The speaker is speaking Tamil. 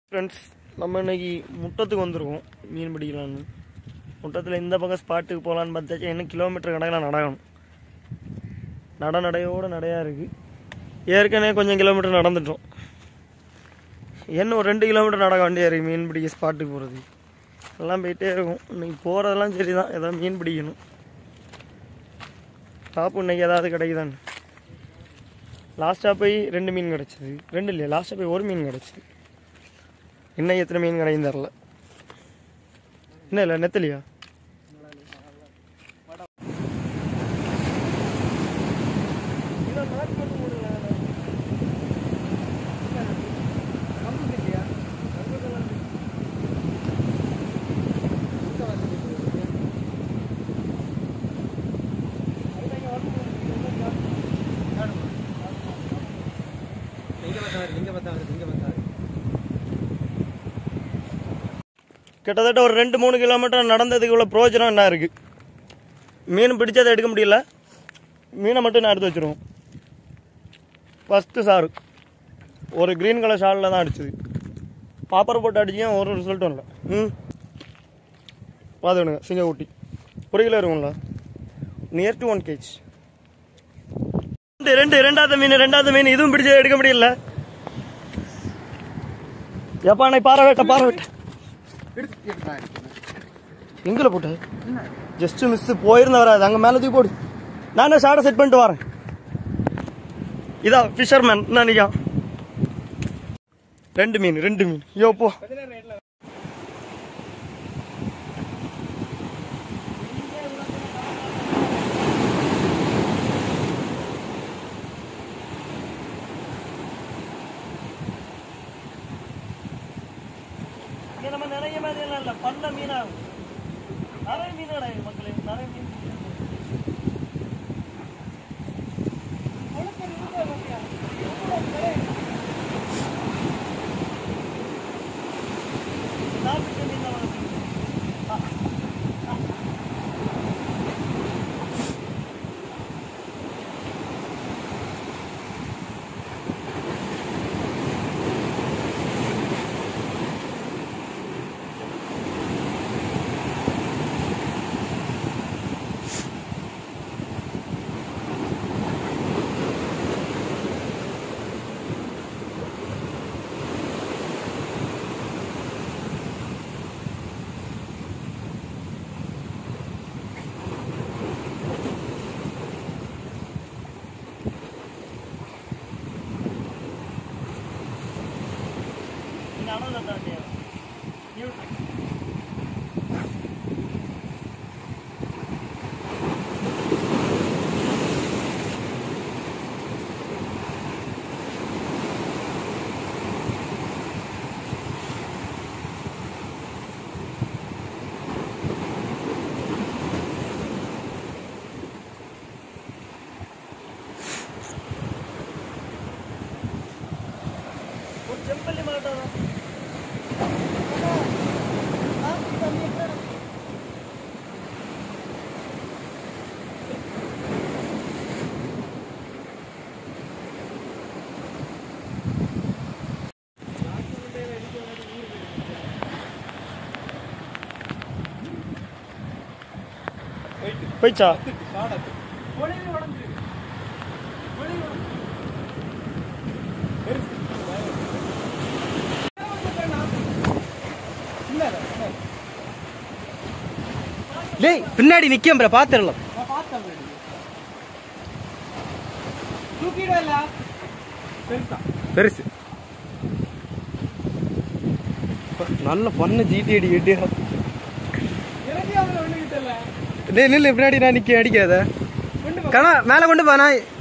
ஃப்ரெண்ட்ஸ் நம்ம இன்னைக்கு முட்டத்துக்கு வந்திருக்கோம் மீன் பிடிக்கலான்னு முட்டத்தில் இந்த பக்கம் ஸ்பாட்டுக்கு போகலான்னு பார்த்தாச்சும் இன்னும் கிலோமீட்டர் கணக்கில் நடக்கணும் நட நடையோட நடையாக இருக்குது ஏற்கனவே கொஞ்சம் கிலோமீட்டர் நடந்துட்டோம் என்ன ஒரு ரெண்டு கிலோமீட்டர் நடக்க வேண்டியா இருக்குது மீன் பிடிக்க ஸ்பாட்டுக்கு போகிறது எல்லாம் போயிட்டே இருக்கும் இன்னைக்கு போகிறதெல்லாம் சரி தான் ஏதாவது மீன் பிடிக்கணும் பார்ப்போம் இன்னைக்கு ஏதாவது கிடைக்குதான்னு லாஸ்ட்டாக போய் ரெண்டு மீன் கிடச்சிது ரெண்டு இல்லையா லாஸ்ட்டாக போய் ஒரு மீன் கிடச்சிது இன்னும் எத்தனை மீன் கிடைக்கும் தெரில என்ன இல்லை நெத்தலியா கிட்டத்தட்ட ஒரு ரெண்டு மூணு கிலோமீட்டர் நடந்ததுக்கு உள்ள பிரோஜனம் என்ன இருக்குது மீன் பிடிச்சதை எடுக்க முடியல மீனை மட்டும் நான் எடுத்து வச்சிருவோம் ஃபஸ்ட்டு சாரு ஒரு க்ரீன் கலர் ஷாலில் தான் அடிச்சது பாப்பர் போட்டு அடிச்சியும் ஒரு ரிசல்ட்டும் இல்லை ம் பார்த்துக்கணுங்க சிங்க ஊட்டி ஒரு கிலோ இருக்கும்ல நியர் டு ஒன் கேஜ் ரெண்டு ரெண்டு ரெண்டாவது மீன் ரெண்டாவது மீன் இதுவும் பிடிச்சது எடுக்க முடியல எப்பா அன்னைக்கு பாறை வெட்ட பாறை வெட்ட எங்கல போட்ட ஜஸ்ட் மிஸ் போயிருந்த வராது அங்க மேல தூக்கி போடு நானே ஷார்ட்டை செட் பண்ணிட்டு வரேன் இதா ஃபிஷர்மேன் நினைக்கா ரெண்டு மீன் ரெண்டு மீன் ஐயோ போ இங்க நம்ம நிறைய மாதிரி எல்லாம் இல்ல பண்ண மீனா நிறைய மீன் கிடையாது மக்களே நிறைய மீன் சாப்பிட்ட மீன் தான் வளர்க்குது. இந்த அடவுல தாண்டியா நியூட்ரல் ஒரு செம்பல்லி மாட்டோம் போயிச்சா டேய் பின்னாடி நிக்கம் ப்ரோ பாத்துடலாம் பெருசு நல்ல பண்ண ஜிடி அடி எட்டியா டேய் நில்லு பின்னாடி நான் நிக்க அடிக்காத கணா மேல கொண்டு போ நான்